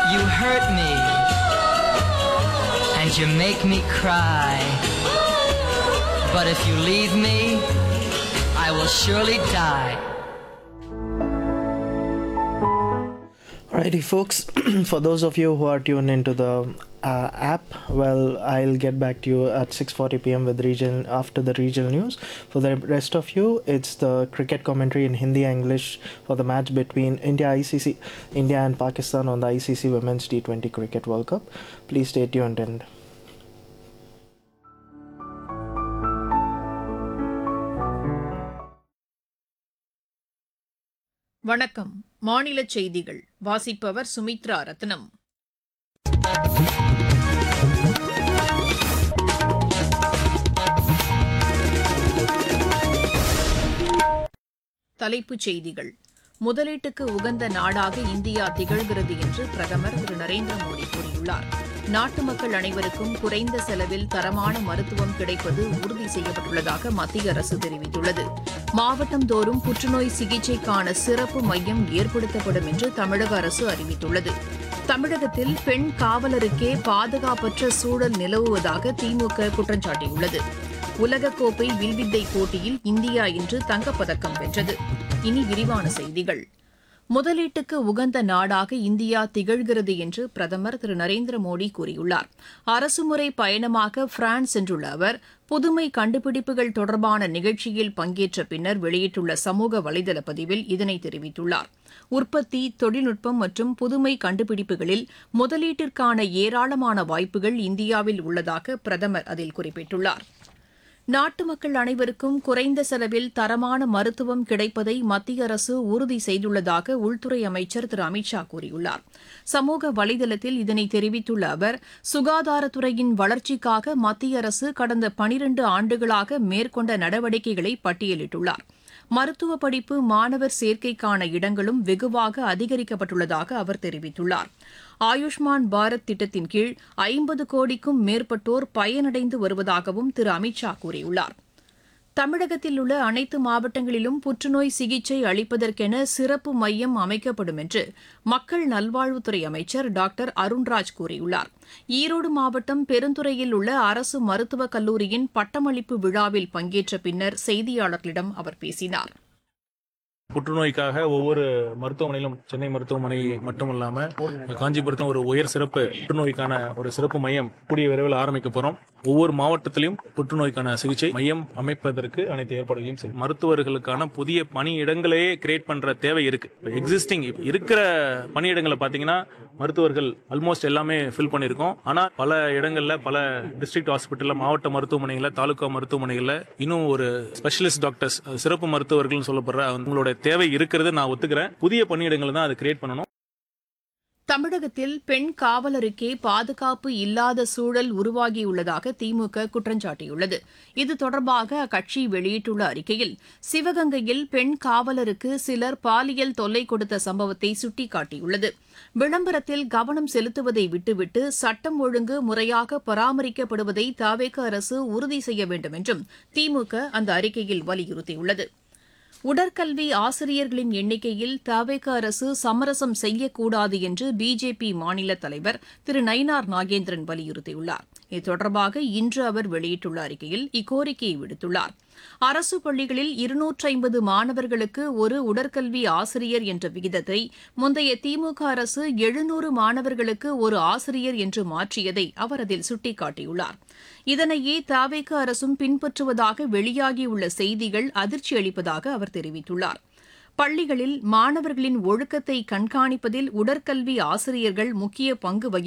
You hurt me, and you make me cry. But if you leave me, I will surely die. Alrighty, folks. For those of you who are tuned into the uh, app, well, I'll get back to you at 6:40 p.m. with region after the regional news. For the rest of you, it's the cricket commentary in Hindi and English for the match between India ICC, India and Pakistan on the ICC Women's T20 Cricket World Cup. Please stay tuned and. வணக்கம் மாநில செய்திகள் வாசிப்பவர் சுமித்ரா ரத்னம் தலைப்புச் செய்திகள் முதலீட்டுக்கு உகந்த நாடாக India திகழ்கிறது என்று பிரதமர் திரு நரேந்திர மோடி கூறியுள்ளார் நாட்டு மக்கள் அனைவருக்கும் குறைந்த செலவில் தரமான மருத்துவம் கிடைப்பது உறுதி செய்யப்பட்டுள்ளதாக மத்திய அரசு தெரிவித்துள்ளது மாவட்டந்தோறும் புற்றுநோய் சிகிச்சைக்கான சிறப்பு மையம் ஏற்படுத்தப்படும் என்று தமிழக அரசு அறிவித்துள்ளது தமிழகத்தில் பெண் காவலருக்கே பாதுகாப்பற்ற சூழல் நிலவுவதாக திமுக குற்றம் சாட்டியுள்ளது உலகக்கோப்பை வில்வித்தை போட்டியில் இந்தியா இன்று தங்கப்பதக்கம் வென்றது இனி விரிவான செய்திகள் முதலீட்டுக்கு உகந்த நாடாக இந்தியா திகழ்கிறது என்று பிரதமர் திரு நரேந்திர மோடி கூறியுள்ளார் அரசுமுறை பயணமாக பிரான்ஸ் சென்றுள்ள அவர் புதுமை கண்டுபிடிப்புகள் தொடர்பான நிகழ்ச்சியில் பங்கேற்ற பின்னர் வெளியிட்டுள்ள சமூக வலைதள பதிவில் இதனை தெரிவித்துள்ளார் உற்பத்தி தொழில்நுட்பம் மற்றும் புதுமை கண்டுபிடிப்புகளில் முதலீட்டிற்கான ஏராளமான வாய்ப்புகள் இந்தியாவில் உள்ளதாக பிரதமர் அதில் குறிப்பிட்டுள்ளார் நாட்டு மக்கள் அனைவருக்கும் குறைந்த செலவில் தரமான மருத்துவம் கிடைப்பதை மத்திய அரசு உறுதி செய்துள்ளதாக உள்துறை அமைச்சர் திரு அமித்ஷா கூறியுள்ளார் சமூக வலைதளத்தில் இதனை தெரிவித்துள்ள அவர் சுகாதாரத்துறையின் வளர்ச்சிக்காக மத்திய அரசு கடந்த பனிரண்டு ஆண்டுகளாக மேற்கொண்ட நடவடிக்கைகளை பட்டியலிட்டுள்ளார் மருத்துவ படிப்பு மாணவர் சேர்க்கைக்கான இடங்களும் வெகுவாக அதிகரிக்கப்பட்டுள்ளதாக அவர் தெரிவித்துள்ளார் ஆயுஷ்மான் பாரத் திட்டத்தின் கீழ் ஐம்பது கோடிக்கும் மேற்பட்டோர் பயனடைந்து வருவதாகவும் திரு அமித்ஷா கூறியுள்ளார் தமிழகத்தில் உள்ள அனைத்து மாவட்டங்களிலும் புற்றுநோய் சிகிச்சை அளிப்பதற்கென சிறப்பு மையம் அமைக்கப்படும் என்று மக்கள் நல்வாழ்வுத்துறை அமைச்சர் டாக்டர் அருண்ராஜ் கூறியுள்ளார் ஈரோடு மாவட்டம் பெருந்துறையில் உள்ள அரசு மருத்துவக் கல்லூரியின் பட்டமளிப்பு விழாவில் பங்கேற்ற பின்னர் செய்தியாளர்களிடம் அவர் பேசினார் புற்றுநோய்க்காக ஒவ்வொரு மருத்துவமனையிலும் சென்னை மருத்துவமனை மட்டும் இல்லாம காஞ்சிபுரத்தும் ஒரு உயர் சிறப்பு புற்றுநோய்க்கான ஒரு சிறப்பு மையம் கூடிய விரைவில் ஆரம்பிக்க போறோம் ஒவ்வொரு மாவட்டத்திலும் புற்றுநோய்க்கான சிகிச்சை மையம் அமைப்பதற்கு அனைத்து ஏற்பாடுகளையும் செய்யும் மருத்துவர்களுக்கான புதிய பணியிடங்களே கிரியேட் பண்ற தேவை இருக்கு எக்ஸிஸ்டிங் இருக்கிற பணியிடங்களை பாத்தீங்கன்னா மருத்துவர்கள் ஆல்மோஸ்ட் எல்லாமே ஃபில் பண்ணியிருக்கோம் ஆனா பல இடங்கள்ல பல டிஸ்ட்ரிக்ட் ஹாஸ்பிட்டல்ல மாவட்ட மருத்துவமனைகள்ல தாலுகா மருத்துவமனைகள்ல இன்னும் ஒரு ஸ்பெஷலிஸ்ட் டாக்டர்ஸ் சிறப்பு மருத்துவர்கள் சொல்லப்படுற அவங்களோட தேவை இருக்கிறது நான் ஒத்துக்கிறேன் புதிய பணியிடங்களை தான் அதை கிரியேட் பண்ணணும் தமிழகத்தில் பெண் காவலருக்கே பாதுகாப்பு இல்லாத சூழல் உருவாகியுள்ளதாக திமுக குற்றஞ்சாட்டியுள்ளது இது தொடர்பாக அக்கட்சி வெளியிட்டுள்ள அறிக்கையில் சிவகங்கையில் பெண் காவலருக்கு சிலர் பாலியல் தொல்லை கொடுத்த சம்பவத்தை சுட்டிக்காட்டியுள்ளது விளம்பரத்தில் கவனம் செலுத்துவதை விட்டுவிட்டு சட்டம் ஒழுங்கு முறையாக பராமரிக்கப்படுவதை தாவேக அரசு உறுதி செய்ய வேண்டும் என்றும் திமுக அந்த அறிக்கையில் வலியுறுத்தியுள்ளது உடற்கல்வி ஆசிரியர்களின் எண்ணிக்கையில் தவேக அரசு சமரசம் செய்யக்கூடாது என்று பிஜேபி மாநில தலைவர் திரு நயினார் நாகேந்திரன் வலியுறுத்தியுள்ளார் இது தொடர்பாக இன்று அவர் வெளியிட்டுள்ள அறிக்கையில் இக்கோரிக்கையை விடுத்துள்ளார் அரசு பள்ளிகளில் இருநூற்றி ஐம்பது மாணவர்களுக்கு ஒரு உடற்கல்வி ஆசிரியர் என்ற விகிதத்தை முந்தைய திமுக அரசு எழுநூறு மாணவர்களுக்கு ஒரு ஆசிரியர் என்று மாற்றியதை அவர் அதில் சுட்டிக்காட்டியுள்ளார் இதனையே தாவேக அரசும் பின்பற்றுவதாக வெளியாகியுள்ள செய்திகள் அதிர்ச்சி அளிப்பதாக அவர் தெரிவித்துள்ளார் பள்ளிகளில் மாணவர்களின் ஒழுக்கத்தை கண்காணிப்பதில் உடற்கல்வி ஆசிரியர்கள் முக்கிய பங்கு வகி